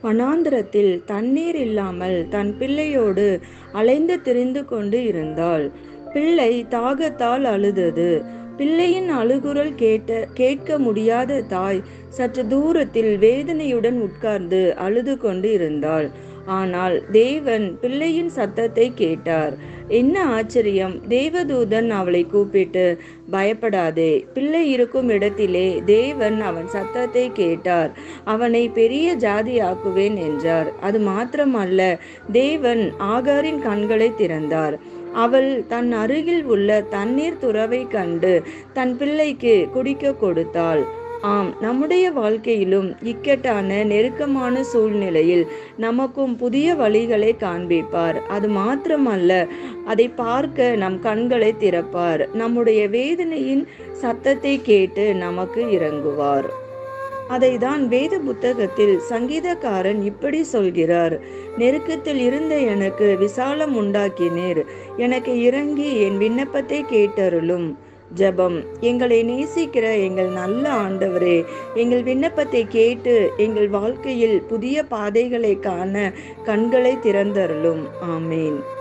வனாந்திரத்தில் தண்ணீர் இல்லாமல் தன் பிள்ளையோடு அலைந்து திரிந்து கொண்டு இருந்தாள் பிள்ளை தாகத்தால் அழுதது பிள்ளையின் அழுகுரல் கேட்ட கேட்க முடியாத தாய் சற்று தூரத்தில் வேதனையுடன் உட்கார்ந்து அழுது கொண்டு இருந்தாள் ஆனால் தேவன் பிள்ளையின் சத்தத்தை கேட்டார் என்ன ஆச்சரியம் தேவதூதன் அவளை கூப்பிட்டு பயப்படாதே பிள்ளை இருக்கும் இடத்திலே தேவன் அவன் சத்தத்தை கேட்டார் அவனை பெரிய ஜாதியாக்குவேன் என்றார் அது மாத்திரமல்ல தேவன் ஆகாரின் கண்களை திறந்தார் அவள் தன் அருகில் உள்ள தண்ணீர் துறவை கண்டு தன் பிள்ளைக்கு குடிக்க கொடுத்தாள் ஆம் நம்முடைய வாழ்க்கையிலும் இக்கட்டான நெருக்கமான சூழ்நிலையில் நமக்கும் புதிய வழிகளை காண்பிப்பார் அது மாத்திரமல்ல அதை பார்க்க நம் கண்களை திறப்பார் நம்முடைய வேதனையின் சத்தத்தை கேட்டு நமக்கு இறங்குவார் அதை தான் வேத புத்தகத்தில் சங்கீதக்காரன் இப்படி சொல்கிறார் நெருக்கத்தில் இருந்த எனக்கு விசாலம் உண்டாக்கினீர் எனக்கு இறங்கி என் விண்ணப்பத்தை கேட்டருளும் ஜெபம் எங்களை நேசிக்கிற எங்கள் நல்ல ஆண்டவரே எங்கள் விண்ணப்பத்தை கேட்டு எங்கள் வாழ்க்கையில் புதிய பாதைகளை காண கண்களை திறந்தருளும் ஆமேன்